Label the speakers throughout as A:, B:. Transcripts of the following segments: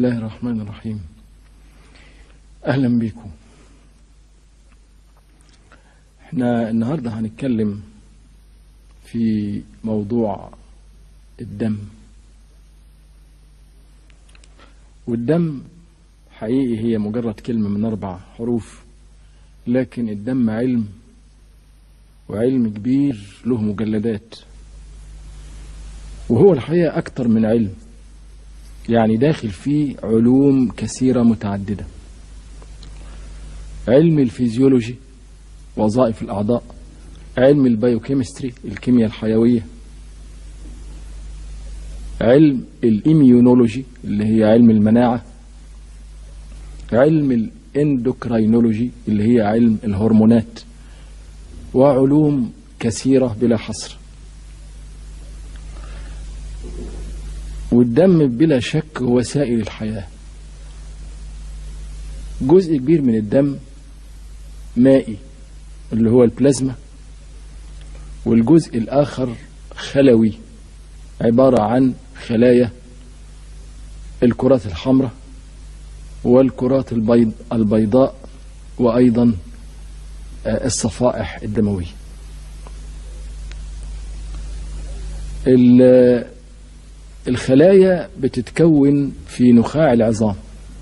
A: الله الرحمن الرحيم أهلا بكم احنا النهاردة هنتكلم في موضوع الدم والدم حقيقي هي مجرد كلمة من أربع حروف لكن الدم علم وعلم كبير له مجلدات وهو الحقيقة أكتر من علم يعني داخل فيه علوم كثيرة متعددة علم الفيزيولوجي وظائف الأعضاء علم البيوكيمستري الكيمياء الحيوية علم الإميونولوجي اللي هي علم المناعة علم الاندوكراينولوجي اللي هي علم الهرمونات وعلوم كثيرة بلا حصر والدم بلا شك هو سائل الحياة جزء كبير من الدم مائي اللي هو البلازما والجزء الآخر خلوي عبارة عن خلايا الكرات الحمراء والكرات البيض البيضاء وأيضا الصفائح الدموية الخلايا بتتكون في نخاع العظام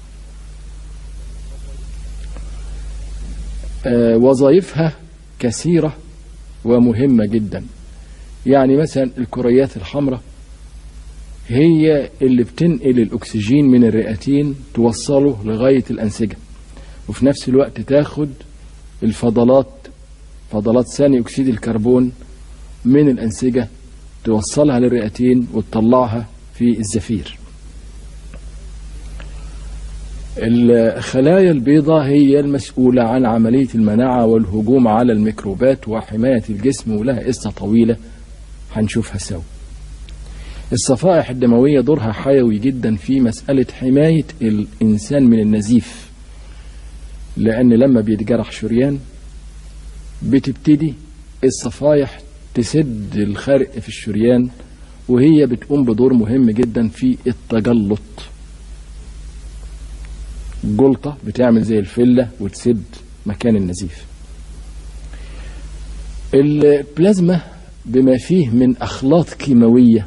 A: وظائفها كثيرة ومهمة جدا يعني مثلا الكريات الحمراء هي اللي بتنقل الأكسجين من الرئتين توصله لغاية الأنسجة وفي نفس الوقت تاخد الفضلات فضلات ثاني أكسيد الكربون من الأنسجة توصلها للرئتين وتطلعها في الزفير الخلايا البيضاء هي المسؤولة عن عملية المناعة والهجوم على الميكروبات وحماية الجسم ولها قصة طويلة هنشوفها سوا الصفائح الدموية دورها حيوي جدا في مسألة حماية الإنسان من النزيف لأن لما بيتجرح شريان بتبتدي الصفائح تسد الخرق في الشريان وهي بتقوم بدور مهم جدا في التجلط الجلطة بتعمل زي الفلة وتسد مكان النزيف البلازما بما فيه من أخلاط كيماوية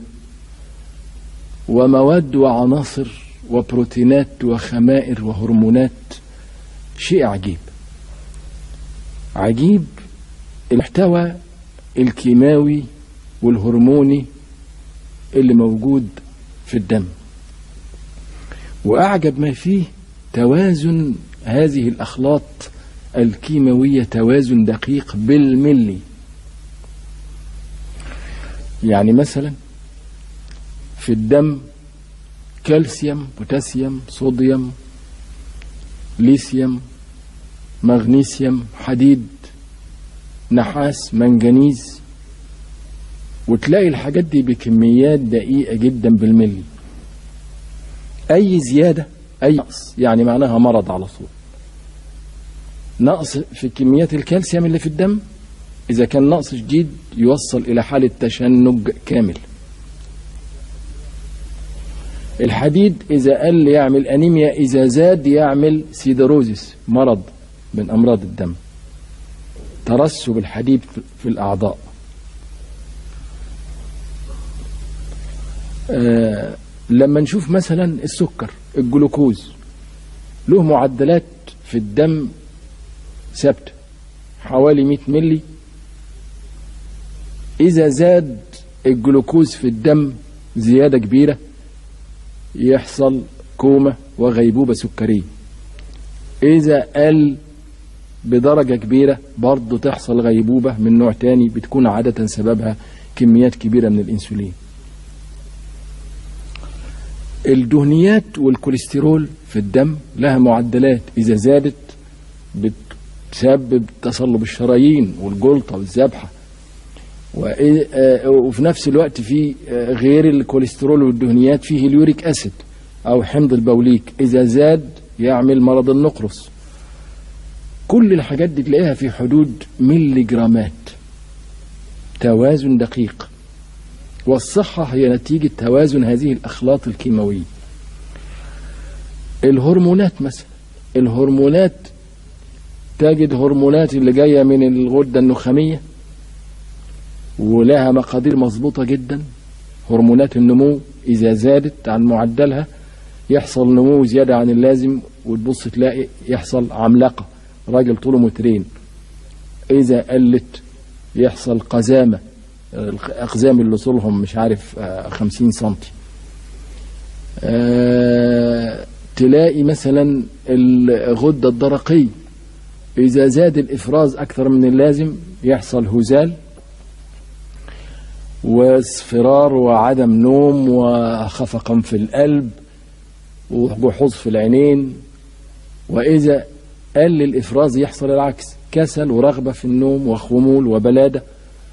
A: ومواد وعناصر وبروتينات وخمائر وهرمونات شيء عجيب عجيب المحتوى الكيماوي والهرموني اللي موجود في الدم وأعجب ما فيه توازن هذه الأخلاط الكيماوية توازن دقيق بالملي يعني مثلا في الدم كالسيوم بوتاسيوم صوديوم ليثيوم مغنيسيوم حديد نحاس منجنيز وتلاقي الحاجات دي بكميات دقيقة جدا بالملي أي زيادة أي نقص يعني معناها مرض على طول نقص في كميات الكالسيوم اللي في الدم إذا كان نقص شديد يوصل إلى حالة تشنج كامل الحديد إذا قل يعمل أنيميا إذا زاد يعمل سيدروزيس مرض من أمراض الدم ترسب الحديد في الأعضاء آه لما نشوف مثلا السكر الجلوكوز له معدلات في الدم ثابتة حوالي 100 ملي إذا زاد الجلوكوز في الدم زيادة كبيرة يحصل كومة وغيبوبة سكرية إذا قل بدرجة كبيرة برضه تحصل غيبوبة من نوع تاني بتكون عادة سببها كميات كبيرة من الإنسولين الدهنيات والكوليسترول في الدم لها معدلات إذا زادت بتسبب تصلب الشرايين والجلطة والذبحة وفي نفس الوقت في غير الكوليسترول والدهنيات فيه اليوريك أسيد أو حمض البوليك إذا زاد يعمل مرض النقرس كل الحاجات دي تلاقيها في حدود ملي جرامات توازن دقيق والصحة هي نتيجة توازن هذه الأخلاط الكيماوية الهرمونات مثلا الهرمونات تجد هرمونات اللي جاية من الغدة النخامية ولها مقادير مظبوطة جدا هرمونات النمو إذا زادت عن معدلها يحصل نمو زيادة عن اللازم وتبص تلاقي يحصل عملاقة راجل طوله مترين إذا قلت يحصل قزامة الأقزام اللي طولهم مش عارف خمسين سنتي أه تلاقي مثلا الغدة الدرقية إذا زاد الإفراز أكثر من اللازم يحصل هزال واصفرار وعدم نوم وخفقا في القلب وجحوظ في العينين وإذا قل الإفراز يحصل العكس كسل ورغبة في النوم وخمول وبلادة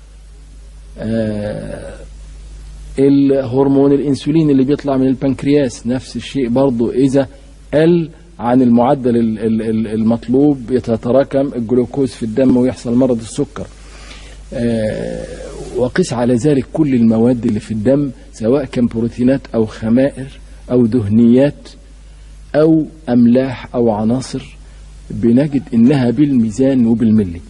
A: آه الهرمون الانسولين اللي بيطلع من البنكرياس نفس الشيء برضه اذا قل عن المعدل المطلوب يتراكم الجلوكوز في الدم ويحصل مرض السكر آه وقس على ذلك كل المواد اللي في الدم سواء كان بروتينات او خمائر او دهنيات او املاح او عناصر بنجد انها بالميزان وبالملي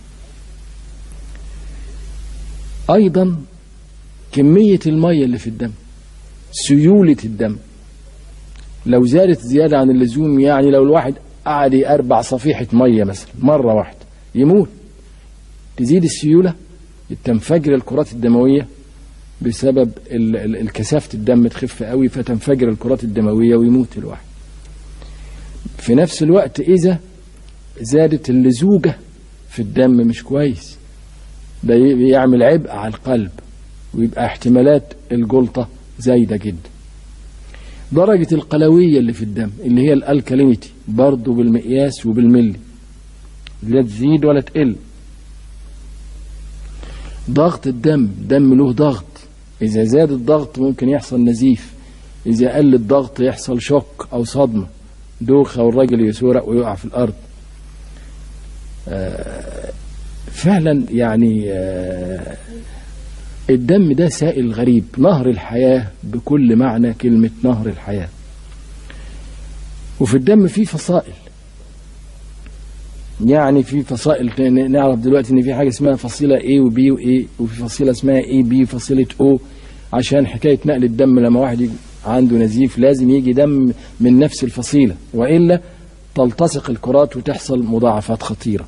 A: ايضا كمية المية اللي في الدم سيولة الدم لو زادت زيادة عن اللزوم يعني لو الواحد قعد أربع صفيحة مية مثلا مرة واحدة يموت تزيد السيولة تنفجر الكرات الدموية بسبب الكثافة الدم تخف قوي فتنفجر الكرات الدموية ويموت الواحد في نفس الوقت إذا زادت اللزوجة في الدم مش كويس ده يعمل عبء على القلب ويبقى احتمالات الجلطة زايدة جدا درجة القلوية اللي في الدم اللي هي الالكالينيتي برضه بالمقياس وبالملي لا تزيد ولا تقل ضغط الدم دم له ضغط إذا زاد الضغط ممكن يحصل نزيف إذا قل الضغط يحصل شوك أو صدمة دوخة والراجل يسورق ويقع في الأرض آه فعلا يعني آه الدم ده سائل غريب نهر الحياة بكل معنى كلمة نهر الحياة وفي الدم فيه فصائل يعني في فصائل نعرف دلوقتي ان في حاجه اسمها فصيله A و B و A وفي فصيله اسمها A B فصيله O عشان حكايه نقل الدم لما واحد عنده نزيف لازم يجي دم من نفس الفصيله والا تلتصق الكرات وتحصل مضاعفات خطيره.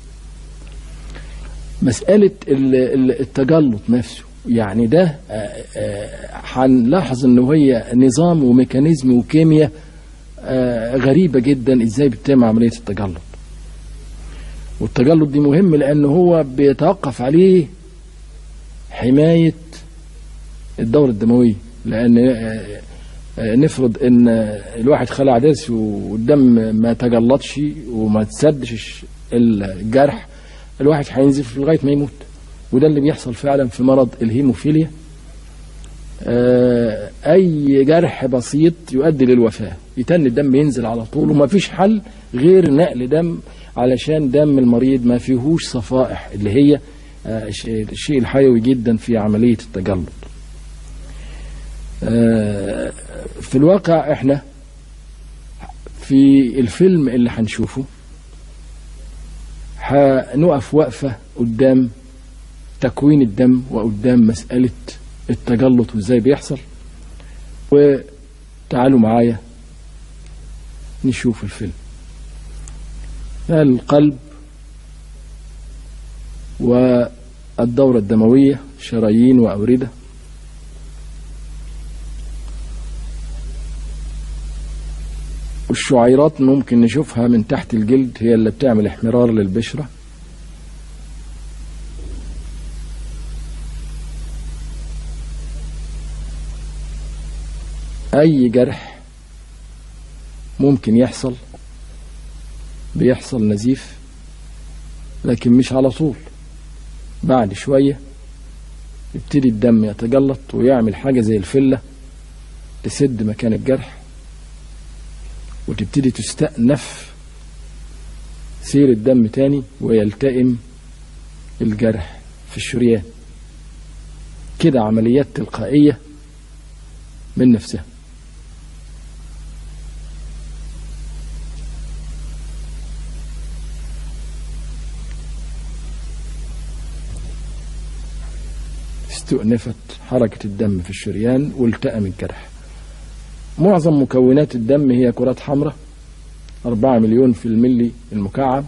A: مساله التجلط نفسه يعني ده هنلاحظ انه هي نظام وميكانيزم وكيمياء غريبه جدا ازاي بتتم عمليه التجلط. والتجلط دي مهم لأن هو بيتوقف عليه حماية الدورة الدموية لأن نفرض إن الواحد خلع ضرس والدم ما تجلطش وما تسدش الجرح الواحد هينزف لغاية ما يموت وده اللي بيحصل فعلا في مرض الهيموفيليا أي جرح بسيط يؤدي للوفاة يتن الدم ينزل على طول وما فيش حل غير نقل دم علشان دم المريض ما فيهوش صفائح اللي هي الشيء الحيوي جدا في عملية التجلط في الواقع احنا في الفيلم اللي هنشوفه هنقف وقفة قدام تكوين الدم وقدام مسألة التجلط وازاي بيحصل وتعالوا معايا نشوف الفيلم القلب والدورة الدموية شرايين وأوردة والشعيرات ممكن نشوفها من تحت الجلد هي اللي بتعمل احمرار للبشرة أي جرح ممكن يحصل بيحصل نزيف لكن مش على طول بعد شوية يبتدي الدم يتجلط ويعمل حاجة زي الفلة تسد مكان الجرح وتبتدي تستأنف سير الدم تاني ويلتئم الجرح في الشريان كده عمليات تلقائية من نفسها استؤنفت حركة الدم في الشريان والتأم الجرح معظم مكونات الدم هي كرات حمراء 4 مليون في الملي المكعب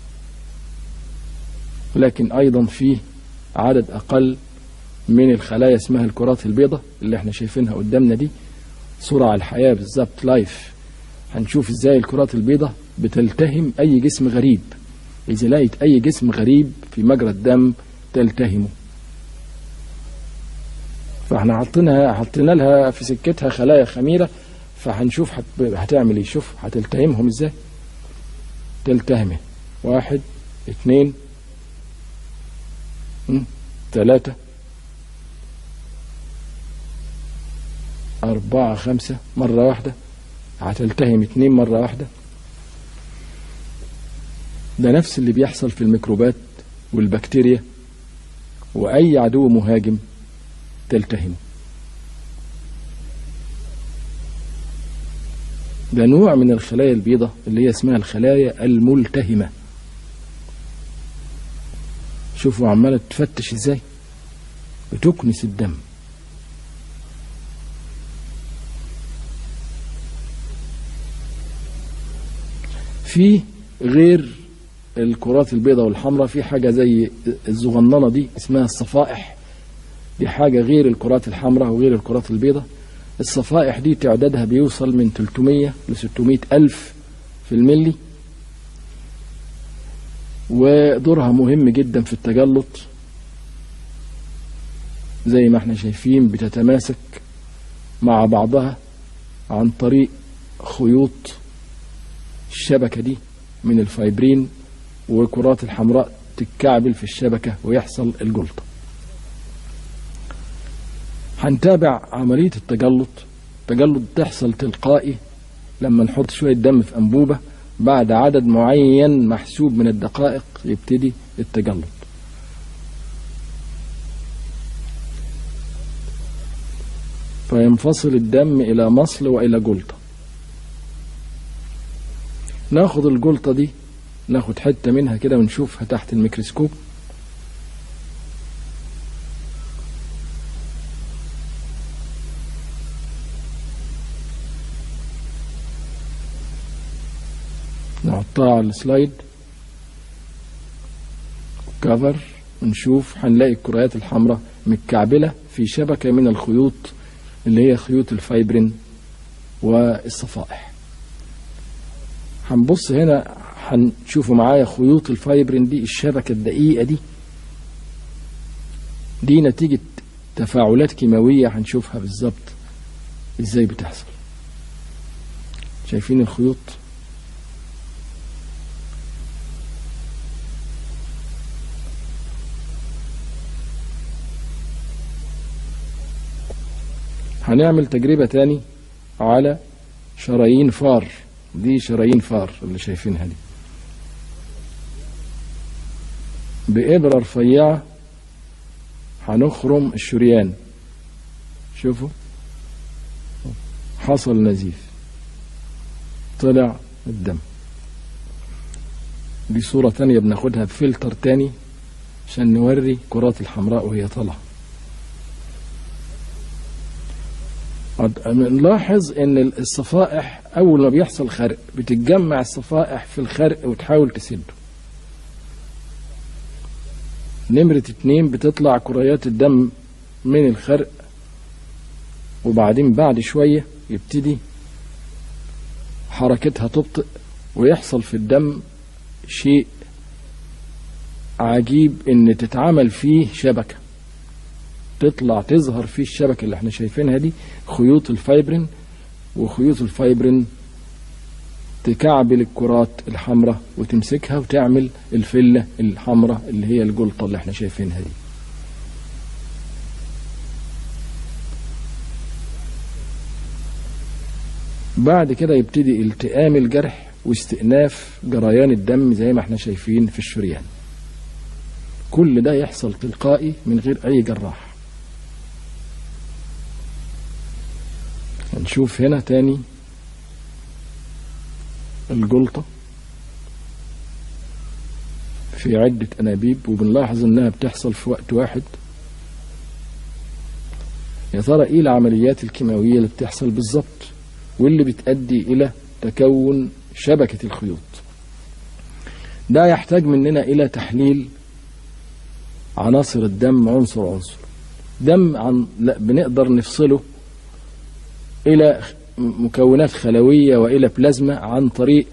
A: لكن أيضا فيه عدد أقل من الخلايا اسمها الكرات البيضاء اللي احنا شايفينها قدامنا دي صورة على الحياة بالظبط لايف هنشوف ازاي الكرات البيضاء بتلتهم أي جسم غريب إذا لقيت أي جسم غريب في مجرى الدم تلتهمه فاحنا حطينها حطينا لها في سكتها خلايا خميرة فهنشوف هت... هتعمل ايه شوف هتلتهمهم ازاي تلتهمه واحد اتنين م? تلاتة أربعة خمسة مرة واحدة هتلتهم اتنين مرة واحدة ده نفس اللي بيحصل في الميكروبات والبكتيريا وأي عدو مهاجم تلتهمه ده نوع من الخلايا البيضاء اللي هي اسمها الخلايا الملتهمة شوفوا عمالة تفتش ازاي بتكنس الدم في غير الكرات البيضاء والحمراء في حاجة زي الزغننة دي اسمها الصفائح دي حاجة غير الكرات الحمراء وغير الكرات البيضاء الصفائح دي تعدادها بيوصل من 300 ل 600 ألف في الملي ودورها مهم جدا في التجلط زي ما احنا شايفين بتتماسك مع بعضها عن طريق خيوط الشبكة دي من الفايبرين والكرات الحمراء تتكعبل في الشبكة ويحصل الجلطة هنتابع عملية التجلط التجلط تحصل تلقائي لما نحط شوية دم في أنبوبة بعد عدد معين محسوب من الدقائق يبتدي التجلط فينفصل الدم إلى مصل وإلى جلطة ناخد الجلطة دي ناخد حتة منها كده ونشوفها تحت الميكروسكوب نحطها على السلايد كفر ونشوف هنلاقي الكريات الحمراء متكعبلة في شبكة من الخيوط اللي هي خيوط الفايبرين والصفائح هنبص هنا هنشوفوا معايا خيوط الفايبرين دي الشبكة الدقيقة دي دي نتيجة تفاعلات كيماوية هنشوفها بالظبط ازاي بتحصل شايفين الخيوط هنعمل تجربة تاني على شرايين فار دي شرايين فار اللي شايفينها دي بإبرة رفيعة هنخرم الشريان شوفوا حصل نزيف طلع الدم دي صورة تانية بناخدها بفلتر تاني عشان نوري كرات الحمراء وهي طالعة نلاحظ ان الصفائح اول ما بيحصل خرق بتتجمع الصفائح في الخرق وتحاول تسده نمرة اتنين بتطلع كريات الدم من الخرق وبعدين بعد شوية يبتدي حركتها تبطئ ويحصل في الدم شيء عجيب ان تتعمل فيه شبكه تطلع تظهر فيه الشبكة اللي احنا شايفينها دي خيوط الفايبرين وخيوط الفايبرين تكعبل الكرات الحمراء وتمسكها وتعمل الفلة الحمراء اللي هي الجلطة اللي احنا شايفينها دي بعد كده يبتدي التئام الجرح واستئناف جريان الدم زي ما احنا شايفين في الشريان كل ده يحصل تلقائي من غير اي جراح هنشوف هنا تاني الجلطة في عدة أنابيب وبنلاحظ إنها بتحصل في وقت واحد يا ترى ايه العمليات الكيماوية اللي بتحصل بالظبط واللي بتؤدي الى تكون شبكة الخيوط ده يحتاج مننا الى تحليل عناصر الدم عنصر عنصر دم عن لا بنقدر نفصله الى مكونات خلوية والى بلازما عن طريق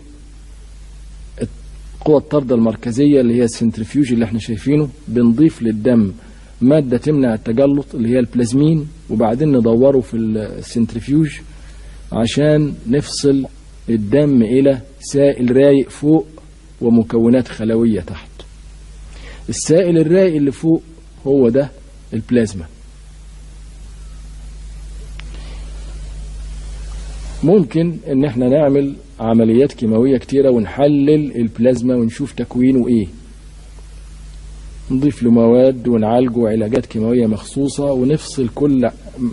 A: قوى الطردة المركزية اللي هي السنترفيوج اللي احنا شايفينه بنضيف للدم مادة تمنع التجلط اللي هي البلازمين وبعدين ندوره في السنترفيوج عشان نفصل الدم إلى سائل رايق فوق ومكونات خلوية تحت السائل الرايق اللي فوق هو ده البلازما ممكن ان احنا نعمل عمليات كيماوية كتيرة ونحلل البلازما ونشوف تكوينه ايه نضيف له مواد ونعالجه علاجات كيماوية مخصوصة ونفصل كل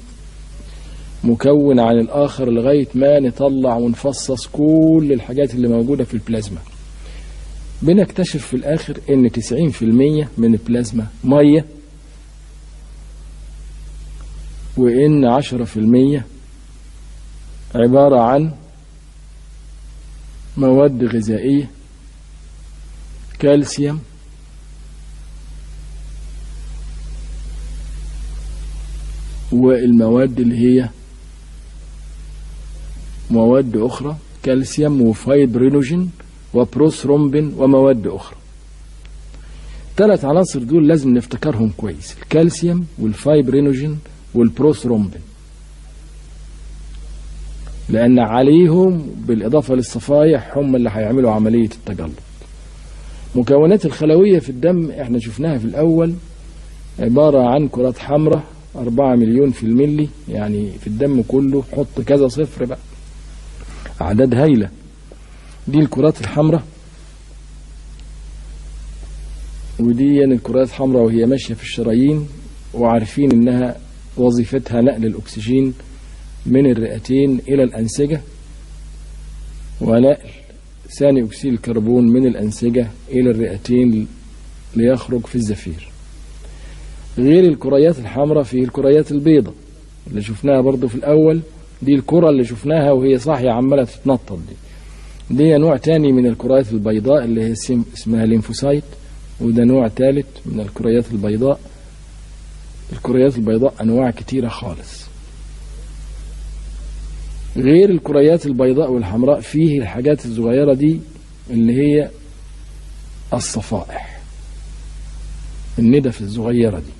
A: مكون عن الآخر لغاية ما نطلع ونفصص كل الحاجات اللي موجودة في البلازما بنكتشف في الآخر إن 90% من البلازما مية وإن 10% عبارة عن مواد غذائية كالسيوم والمواد اللي هي مواد أخرى كالسيوم وفايبرينوجين وبروثرومبين ومواد أخرى ثلاث عناصر دول لازم نفتكرهم كويس الكالسيوم والفايبرينوجين والبروثرومبين لأن عليهم بالإضافة للصفائح هم اللي هيعملوا عملية التجلط مكونات الخلوية في الدم احنا شفناها في الأول عبارة عن كرات حمراء أربعة مليون في الملي يعني في الدم كله حط كذا صفر بقى أعداد هايلة دي الكرات الحمراء ودي يعني الكرات الحمراء وهي ماشية في الشرايين وعارفين إنها وظيفتها نقل الأكسجين من الرئتين إلى الأنسجة ونقل ثاني أكسيد الكربون من الأنسجة إلى الرئتين ليخرج في الزفير غير الكريات الحمراء في الكريات البيضاء اللي شفناها برضو في الأول دي الكرة اللي شفناها وهي صاحية عمالة تتنطط دي دي نوع تاني من الكريات البيضاء اللي هي اسمها ليمفوسايت وده نوع ثالث من الكريات البيضاء الكريات البيضاء أنواع كتيرة خالص غير الكريات البيضاء والحمراء فيه الحاجات الصغيرة دي اللي هي الصفائح الندف الصغيرة دي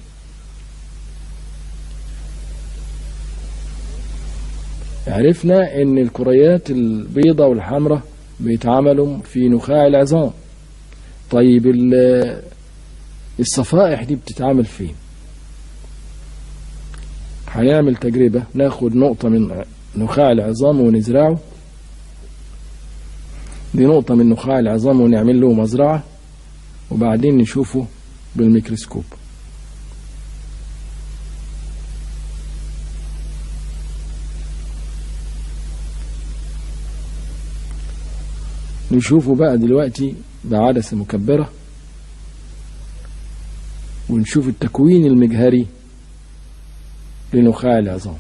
A: عرفنا ان الكريات البيضاء والحمراء بيتعملوا في نخاع العظام طيب الصفائح دي بتتعمل فين هنعمل تجربة ناخد نقطة من نخاع العظام ونزرعه دي نقطة من نخاع العظام ونعمل له مزرعة وبعدين نشوفه بالميكروسكوب نشوفه بقى دلوقتي بعدسة مكبرة ونشوف التكوين المجهري لنخاع العظام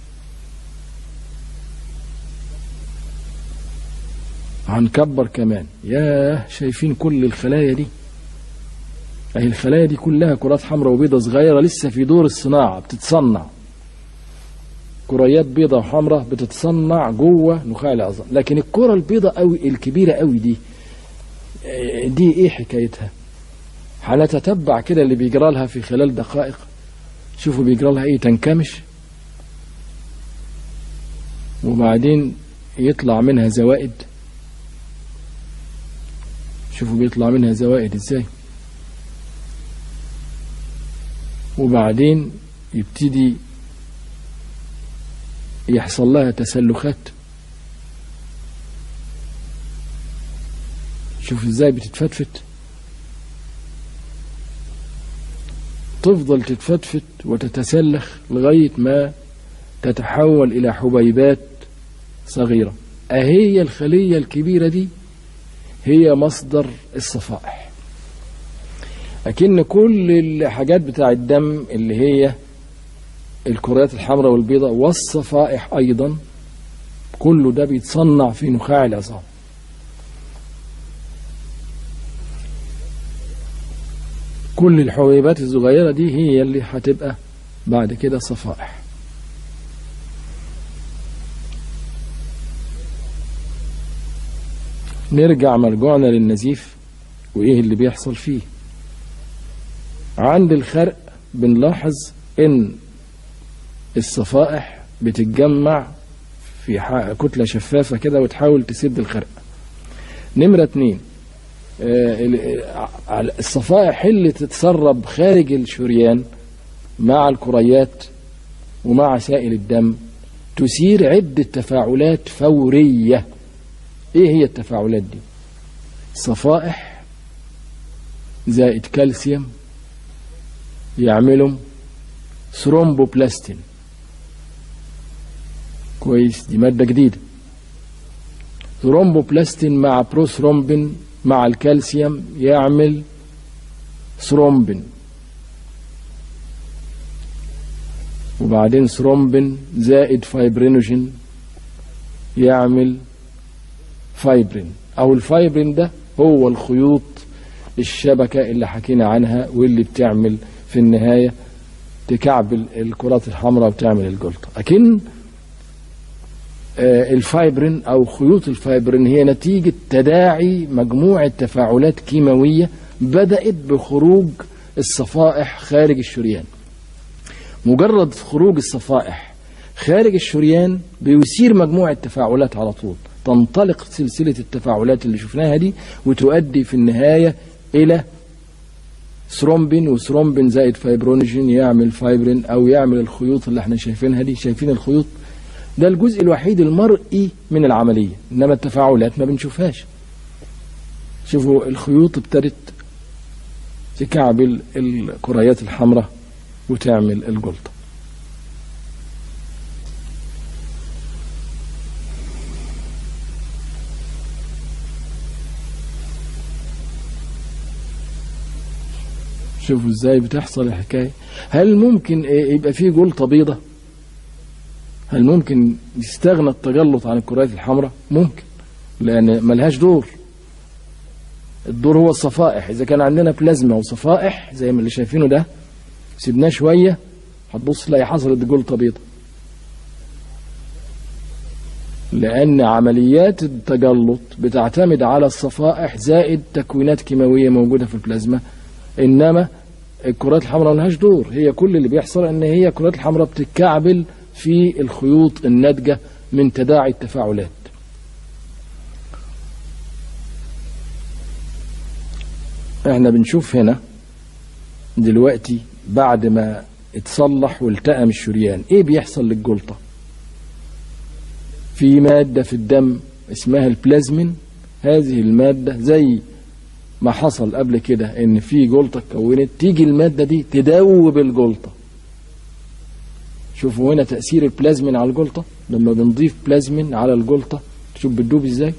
A: هنكبر كمان ياه شايفين كل الخلايا دي اهي الخلايا دي كلها كرات حمراء وبيضة صغيرة لسه في دور الصناعة بتتصنع كريات بيضة وحمراء بتتصنع جوه نخاع العظام لكن الكرة البيضة قوي الكبيرة قوي دي دي ايه حكايتها هنتتبع كده اللي بيجرى لها في خلال دقائق شوفوا بيجرى لها ايه تنكمش وبعدين يطلع منها زوائد شوفوا بيطلع منها زوائد ازاي وبعدين يبتدي يحصل لها تسلخات شوف ازاي بتتفتفت تفضل تتفتفت وتتسلخ لغاية ما تتحول إلى حبيبات صغيرة أهي الخلية الكبيرة دي هي مصدر الصفائح أكن كل الحاجات بتاع الدم اللي هي الكريات الحمراء والبيضاء والصفائح أيضا كله ده بيتصنع في نخاع العظام كل الحبيبات الصغيرة دي هي اللي هتبقى بعد كده صفائح نرجع مرجوعنا للنزيف وإيه اللي بيحصل فيه عند الخرق بنلاحظ إن الصفائح بتتجمع في ح- كتلة شفافة كده وتحاول تسد الخرق نمرة اتنين آه، ال- آه، الصفائح اللي تتسرب خارج الشريان مع الكريات ومع سائل الدم تثير عدة تفاعلات فورية ايه هي التفاعلات دي صفائح زائد كالسيوم يعملوا ثرومبوبلاستين كويس دي مادة جديدة ثرومبوبلاستين مع بروثرومبين مع الكالسيوم يعمل ثرومبين وبعدين ثرومبين زائد فايبرينوجين يعمل فايبرين او الفايبرين ده هو الخيوط الشبكة اللي حكينا عنها واللي بتعمل في النهاية تكعبل الكرات الحمراء وتعمل الجلطة لكن آه، الفايبرين او خيوط الفايبرين هي نتيجة تداعي مجموعة تفاعلات كيماوية بدأت بخروج الصفائح خارج الشريان مجرد خروج الصفائح خارج الشريان بيثير مجموعة تفاعلات على طول تنطلق سلسلة التفاعلات اللي شفناها دي وتؤدي في النهاية إلى ثرومبين وثرومبين زائد فايبرونيجين يعمل فايبرين أو يعمل الخيوط اللي احنا شايفينها دي شايفين الخيوط ده الجزء الوحيد المرئي من العملية إنما التفاعلات ما بنشوفهاش شوفوا الخيوط ابتدت تكعبل الكريات الحمراء وتعمل الجلطة شوفوا ازاي بتحصل الحكاية هل ممكن إيه يبقى فيه جلطة بيضة هل ممكن يستغنى التجلط عن الكريات الحمراء ممكن لان ملهاش دور الدور هو الصفائح اذا كان عندنا بلازما وصفائح زي ما اللي شايفينه ده سيبناه شويه هتبص تلاقي حصلت جلطه بيضة لان عمليات التجلط بتعتمد على الصفائح زائد تكوينات كيماويه موجوده في البلازما انما الكرات الحمراء ملهاش دور هي كل اللي بيحصل ان هي الكرات الحمراء بتتكعبل في الخيوط الناتجه من تداعي التفاعلات احنا بنشوف هنا دلوقتي بعد ما اتصلح والتئم الشريان ايه بيحصل للجلطة في مادة في الدم اسمها البلازمين هذه المادة زي ما حصل قبل كده ان في جلطة اتكونت تيجي المادة دي تدوب الجلطة شوفوا هنا تأثير البلازمين على الجلطة لما بنضيف بلازمين على الجلطة شوف بتدوب ازاي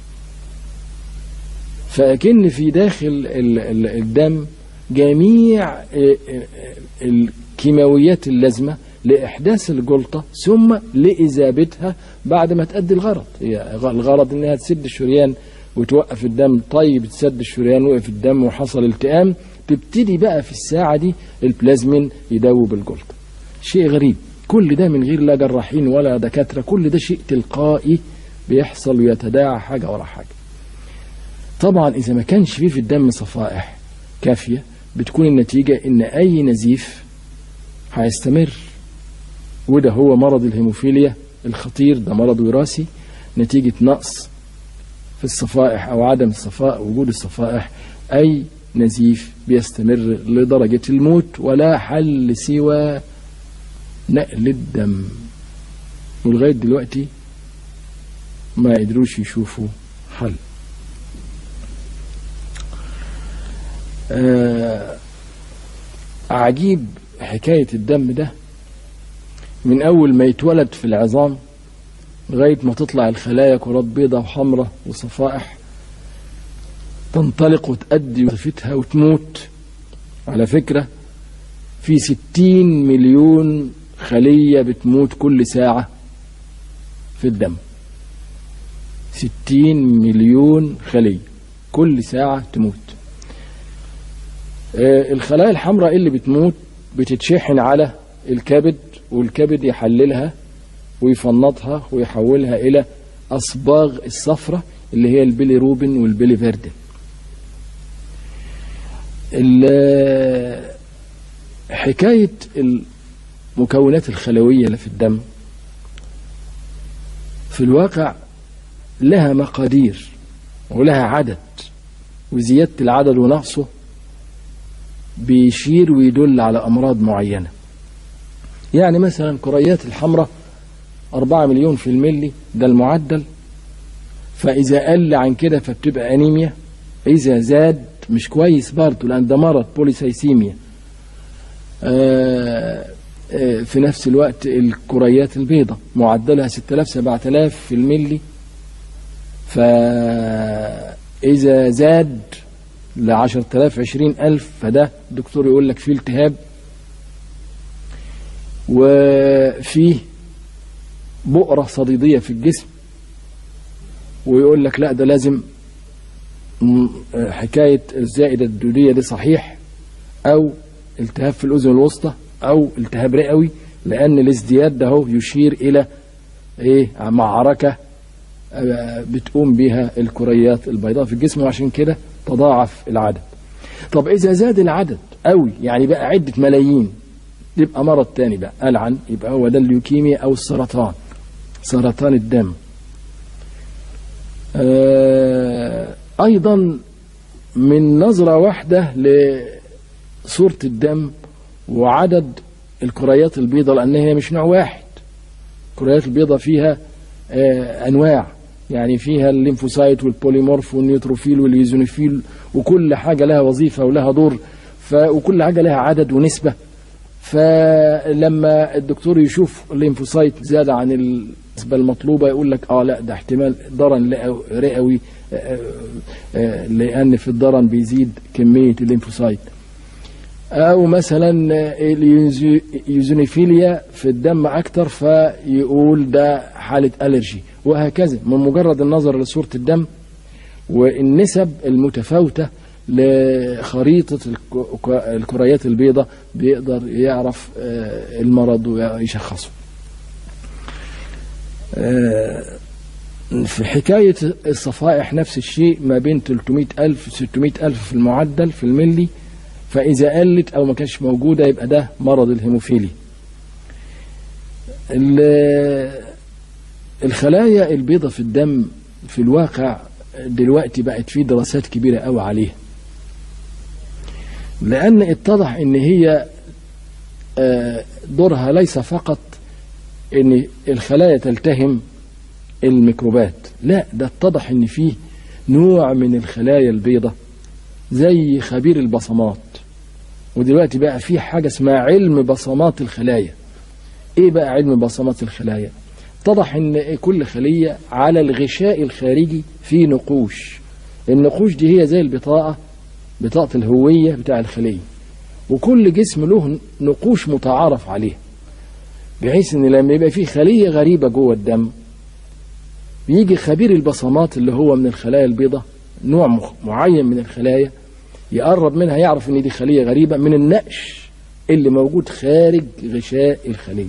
A: فأكن في داخل ال- ال- الدم جميع ال- الكيماويات اللازمة لإحداث الجلطة ثم لإذابتها بعد ما تأدي الغرض هي الغرض إنها تسد الشريان وتوقف الدم طيب تسد الشريان وقف الدم وحصل التئام تبتدي بقى في الساعة دي البلازمين يدوب الجلطة شيء غريب كل ده من غير لا جراحين ولا دكاترة كل ده شيء تلقائي بيحصل ويتداعى حاجة ورا حاجة طبعا إذا ما كانش فيه في الدم صفائح كافية بتكون النتيجة إن أي نزيف هيستمر وده هو مرض الهيموفيليا الخطير ده مرض وراثي نتيجة نقص في الصفائح أو عدم الصفاء وجود الصفائح أي نزيف بيستمر لدرجة الموت ولا حل سوى نقل الدم ولغاية دلوقتي ما قدروش يشوفوا حل آه عجيب حكاية الدم ده من أول ما يتولد في العظام لغاية ما تطلع الخلايا كرات بيضاء وحمراء وصفائح تنطلق وتأدي وظيفتها وتموت على فكرة في ستين مليون خلية بتموت كل ساعة في الدم ستين مليون خلية كل ساعة تموت آه، الخلايا الحمراء اللي بتموت بتتشحن على الكبد والكبد يحللها ويفنطها ويحولها إلى أصباغ الصفرة اللي هي البيليروبين والبيليفيردين ال- حكاية المكونات الخلوية اللي في الدم في الواقع لها مقادير ولها عدد وزيادة العدد ونقصه بيشير ويدل على أمراض معينة يعني مثلا كريات الحمراء 4 مليون في الملي ده المعدل فإذا قل عن كده فبتبقى أنيميا إذا زاد مش كويس برضه لأن ده مرض بوليسايسيميا آه، آه، في نفس الوقت الكريات البيضاء معدلها 6000 7000 في الملي فإذا زاد ل 10000 20000 فده الدكتور يقول لك فيه التهاب وفيه بؤرة صديدية في الجسم ويقول لك لا ده لازم م- حكاية الزائدة الدودية دي صحيح أو التهاب في الأذن الوسطى أو التهاب رئوي لأن الازدياد ده هو يشير إلى إيه معركة آه، بتقوم بها الكريات البيضاء في الجسم وعشان كده تضاعف العدد طب إذا زاد العدد قوي يعني بقى عدة ملايين يبقى مرض تاني بقى ألعن يبقى هو ده الليوكيميا أو السرطان سرطان الدم آه، أيضا من نظرة واحدة لصورة الدم وعدد الكريات البيضاء لأن هي مش نوع واحد الكريات البيضاء فيها آه، أنواع يعني فيها الليمفوسايت والبوليمورف والنيوتروفيل واليوزونوفيل وكل حاجة لها وظيفة ولها دور ف... وكل حاجة لها عدد ونسبة فلما الدكتور يشوف الليمفوسايت زاد عن النسبة المطلوبة يقول لك اه لا ده احتمال ضرن لئو- رئوي آه، آه، لأن في الضرن بيزيد كمية الليمفوسايت أو مثلا اليوزونيفيليا في الدم أكتر فيقول ده حالة ألرجي وهكذا من مجرد النظر لصورة الدم والنسب المتفاوتة لخريطة الك- الكريات البيضاء بيقدر يعرف آه، المرض ويشخصه آه، في حكاية الصفائح نفس الشيء ما بين 300 ألف 600 ألف في المعدل في الملي فإذا قلت أو ما كانش موجودة يبقى ده مرض الهيموفيلي ال- الخلايا البيضاء في الدم في الواقع دلوقتي بقت في دراسات كبيرة قوي عليها لأن اتضح إن هي آه، دورها ليس فقط إن الخلايا تلتهم الميكروبات لا ده اتضح إن فيه نوع من الخلايا البيضاء زي خبير البصمات ودلوقتي بقى في حاجة اسمها علم بصمات الخلايا ايه بقى علم بصمات الخلايا اتضح ان كل خلية على الغشاء الخارجي في نقوش النقوش دي هي زي البطاقة بطاقة الهوية بتاع الخلية وكل جسم له نقوش متعارف عليها بحيث ان لما يبقى في خلية غريبة جوه الدم بيجي خبير البصمات اللي هو من الخلايا البيضاء نوع مخ- معين من الخلايا يقرب منها يعرف ان دي خلية غريبة من النقش اللي موجود خارج غشاء الخلية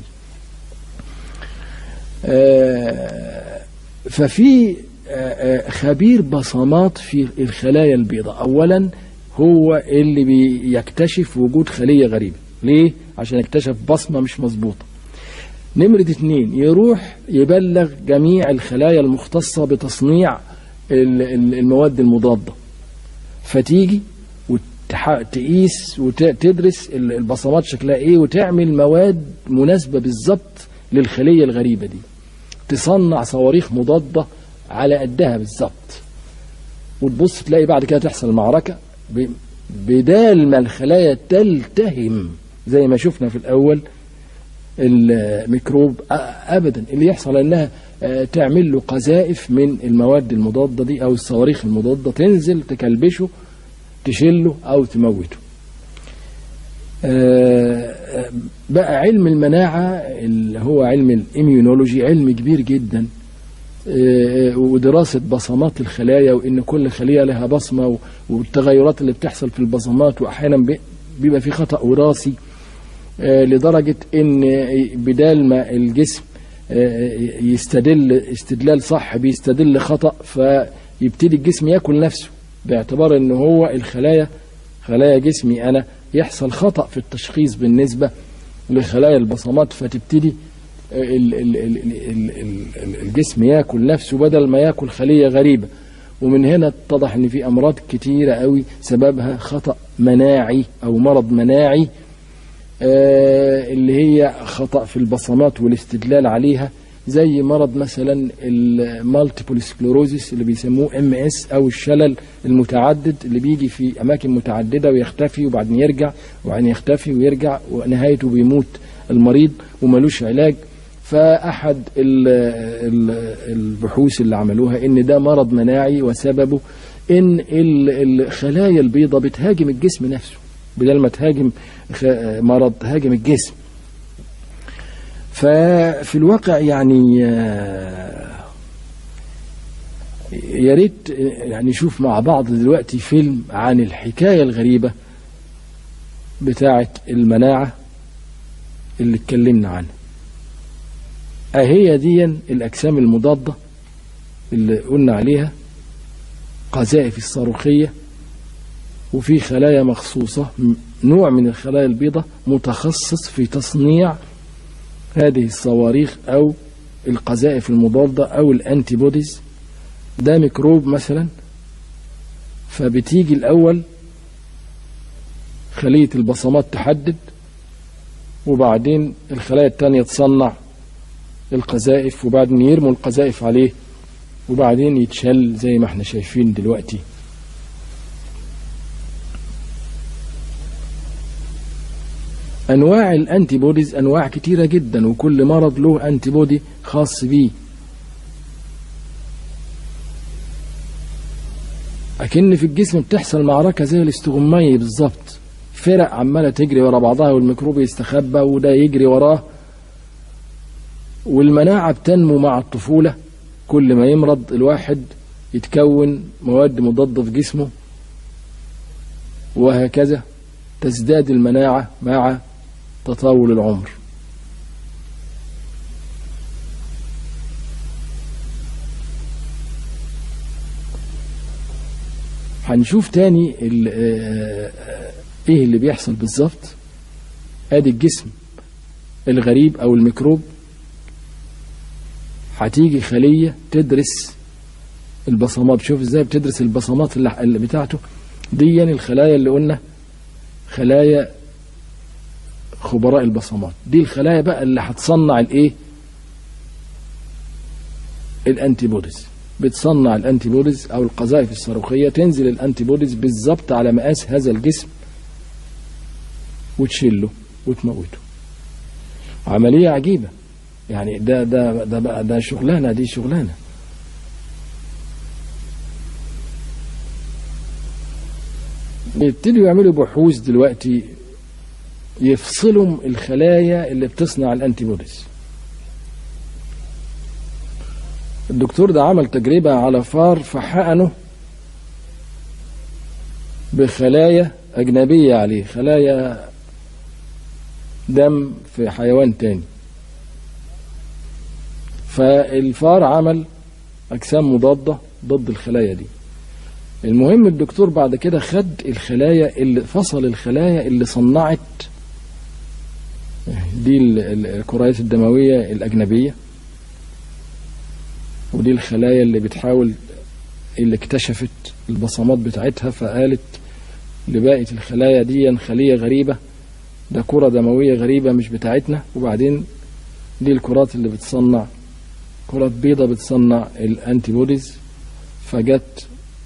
A: آه، ففي آه، آه، خبير بصمات في الخلايا البيضاء اولا هو اللي بيكتشف وجود خلية غريبة ليه؟ عشان يكتشف بصمة مش مظبوطة نمرة اتنين يروح يبلغ جميع الخلايا المختصة بتصنيع ال- ال- المواد المضادة فتيجي وتقيس وتدرس ال- البصمات شكلها ايه وتعمل مواد مناسبة بالظبط للخلية الغريبة دي تصنع صواريخ مضادة على قدها بالظبط وتبص تلاقي بعد كده تحصل معركة ب- بدال ما الخلايا تلتهم زي ما شفنا في الأول الميكروب أ- ابدا اللي يحصل انها آه، تعمل له قذائف من المواد المضاده دي او الصواريخ المضاده تنزل تكلبشه تشله او تموته. آه، آه، بقى علم المناعه اللي هو علم الاميونولوجي علم كبير جدا آه، ودراسة بصمات الخلايا وإن كل خلية لها بصمة و- والتغيرات اللي بتحصل في البصمات وأحيانا بي- بيبقى في خطأ وراثي آه، لدرجة إن بدال ما الجسم آه، يستدل استدلال صح بيستدل خطأ فيبتدي الجسم ياكل نفسه باعتبار إن هو الخلايا خلايا جسمي أنا يحصل خطأ في التشخيص بالنسبة لخلايا البصمات فتبتدي ال- ال- ال- ال- ال- ال- الجسم ياكل نفسه بدل ما ياكل خلية غريبة ومن هنا اتضح ان في امراض كتيرة قوي سببها خطأ مناعي او مرض مناعي آه، اللي هي خطأ في البصمات والاستدلال عليها زي مرض مثلا المالتيبل سكلوروزيس اللي بيسموه ام اس او الشلل المتعدد اللي بيجي في اماكن متعدده ويختفي وبعدين يرجع وبعدين يختفي ويرجع ونهايته بيموت المريض وملوش علاج فاحد ال- ال- البحوث اللي عملوها ان ده مرض مناعي وسببه ان ال- الخلايا البيضاء بتهاجم الجسم نفسه بدل ما تهاجم خ- مرض تهاجم الجسم ففي الواقع يعني آه، يا ريت يعني نشوف مع بعض دلوقتي فيلم عن الحكاية الغريبة بتاعة المناعة اللي اتكلمنا عنها أهي دي الأجسام المضادة اللي قلنا عليها قذائف الصاروخية وفي خلايا مخصوصة م- نوع من الخلايا البيضاء متخصص في تصنيع هذه الصواريخ أو القذائف المضادة أو الأنتي بوديز ده ميكروب مثلا فبتيجي الأول خلية البصمات تحدد وبعدين الخلايا التانية تصنع القذائف وبعدين يرموا القذائف عليه وبعدين يتشل زي ما احنا شايفين دلوقتي انواع الانتي بوديز انواع كتيره جدا وكل مرض له انتي بودي خاص بيه اكن في الجسم بتحصل معركه زي الاستغماية بالظبط فرق عماله تجري ورا بعضها والميكروب يستخبى وده يجري وراه والمناعه بتنمو مع الطفوله كل ما يمرض الواحد يتكون مواد مضاده في جسمه وهكذا تزداد المناعه مع تطاول العمر هنشوف تاني ال- آه، آه، ايه اللي بيحصل بالظبط ادي الجسم الغريب او الميكروب هتيجي خلية تدرس البصمات شوف ازاي بتدرس البصمات اللي اللي بتاعته دي الخلايا اللي قلنا خلايا خبراء البصمات دي الخلايا بقى اللي هتصنع الايه الانتي بوديز بتصنع الانتي بوديز او القذائف الصاروخيه تنزل الانتي بوديز بالظبط على مقاس هذا الجسم وتشيله وتموته عمليه عجيبه يعني ده ده ده بقى ده شغلانه دي شغلانه بيبتدوا يعملوا بحوث دلوقتي يفصلوا الخلايا اللي بتصنع الانتي بوديز الدكتور ده عمل تجربة على فار فحقنه بخلايا أجنبية عليه خلايا دم في حيوان تاني فالفار عمل أجسام مضادة ضد الخلايا دي المهم الدكتور بعد كده خد الخلايا اللي فصل الخلايا اللي صنعت دي ال- ال- الكريات الدموية الأجنبية ودي الخلايا اللي بتحاول اللي اكتشفت البصمات بتاعتها فقالت لباقية الخلايا دي خلية غريبة ده كرة دموية غريبة مش بتاعتنا وبعدين دي الكرات اللي بتصنع كرات بيضة بتصنع الانتي بوديز فجت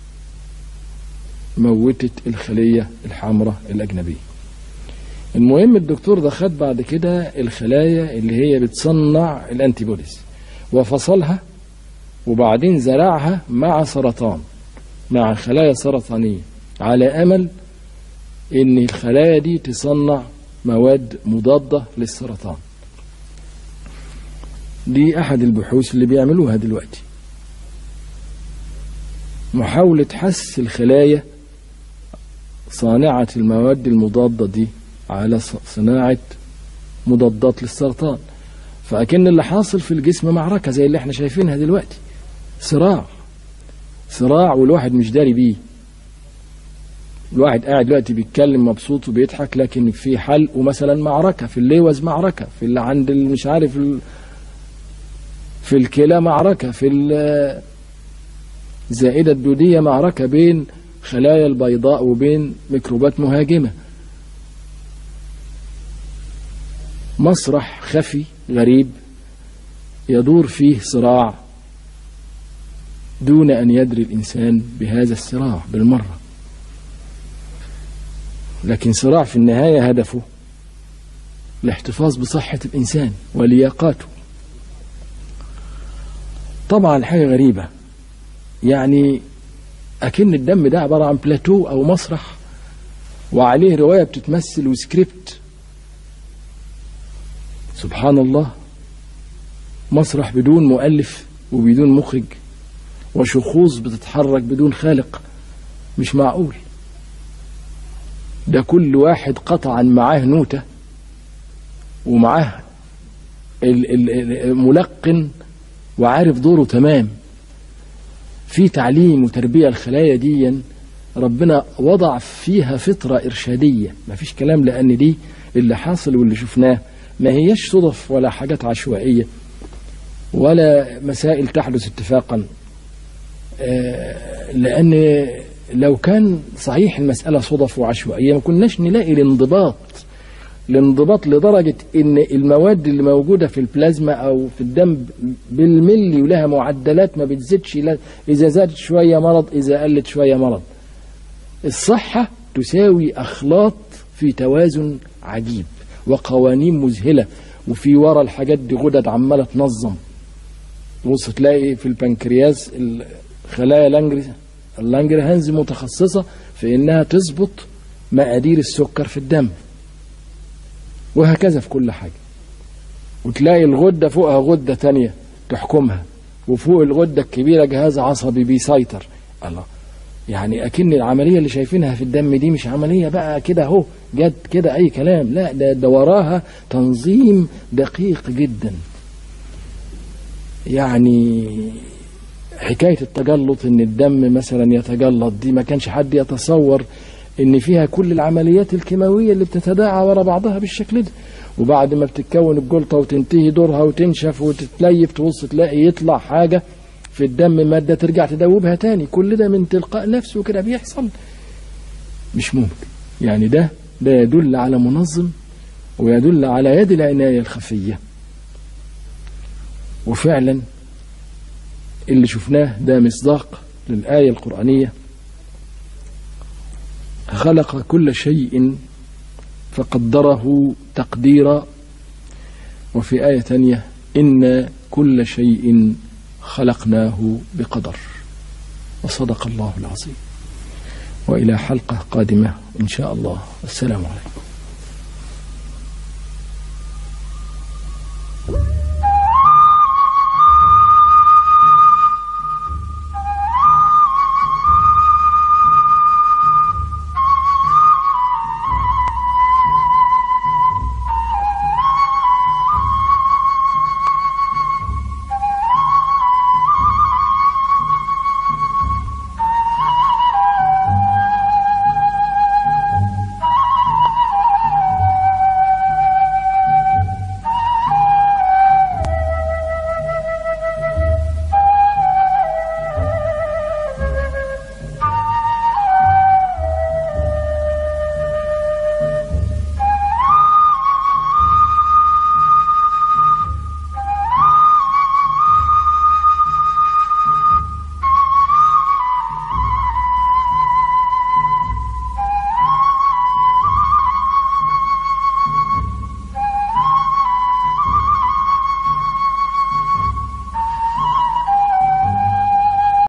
A: موتت الخلية الحمراء الأجنبية المهم الدكتور ده خد بعد كده الخلايا اللي هي بتصنع الانتي بوديز وفصلها وبعدين زرعها مع سرطان مع خلايا سرطانية على أمل إن الخلايا دي تصنع مواد مضادة للسرطان دي أحد البحوث اللي بيعملوها دلوقتي محاولة حث الخلايا صانعة المواد المضادة دي على صناعة مضادات للسرطان فأكن اللي حاصل في الجسم معركة زي اللي احنا شايفينها دلوقتي صراع صراع والواحد مش داري بيه الواحد قاعد دلوقتي بيتكلم مبسوط وبيضحك لكن في حلقه مثلا معركة في الليوز معركة في اللي عند مش عارف في الكلى معركة في الزائدة الدودية معركة بين خلايا البيضاء وبين ميكروبات مهاجمة مسرح خفي غريب يدور فيه صراع دون أن يدري الإنسان بهذا الصراع بالمرة لكن صراع في النهاية هدفه الاحتفاظ بصحة الإنسان ولياقاته طبعا حاجة غريبة يعني أكن الدم ده عبارة عن بلاتو أو مسرح وعليه رواية بتتمثل وسكريبت سبحان الله مسرح بدون مؤلف وبدون مخرج وشخوص بتتحرك بدون خالق مش معقول ده كل واحد قطعا معاه نوتة ومعاه الملقن وعارف دوره تمام في تعليم وتربية الخلايا دي ربنا وضع فيها فطرة إرشادية ما فيش كلام لأن دي اللي حاصل واللي شفناه ما هيش صدف ولا حاجات عشوائية ولا مسائل تحدث اتفاقا لأن لو كان صحيح المسألة صدف وعشوائية ما كناش نلاقي الانضباط الانضباط لدرجة ان المواد اللي موجودة في البلازما او في الدم بالملي ولها معدلات ما بتزيدش اذا زادت شوية مرض اذا قلت شوية مرض الصحة تساوي اخلاط في توازن عجيب وقوانين مذهلة وفي ورا الحاجات دي غدد عمالة تنظم بص تلاقي في البنكرياس خلايا لانجري اللانجرهانز متخصصة في انها تظبط مقادير السكر في الدم وهكذا في كل حاجة وتلاقي الغدة فوقها غدة تانية تحكمها وفوق الغدة الكبيرة جهاز عصبي بيسيطر الله يعني أكن العملية اللي شايفينها في الدم دي مش عملية بقى كده اهو جد كده أي كلام لا ده, ده وراها تنظيم دقيق جدا يعني حكاية التجلط ان الدم مثلا يتجلط دي ما كانش حد يتصور ان فيها كل العمليات الكيماوية اللي بتتداعى ورا بعضها بالشكل ده وبعد ما بتتكون الجلطة وتنتهي دورها وتنشف وتتليف تبص تلاقي يطلع حاجة في الدم مادة ترجع تدوبها تاني كل ده من تلقاء نفسه كده بيحصل مش ممكن يعني ده ده يدل على منظم ويدل على يد العناية الخفية وفعلا اللي شفناه ده مصداق للآية القرآنية خلق كل شيء فقدره تقديرا وفي آية ثانية إن كل شيء خلقناه بقدر وصدق الله العظيم وإلى حلقة قادمة إن شاء الله السلام عليكم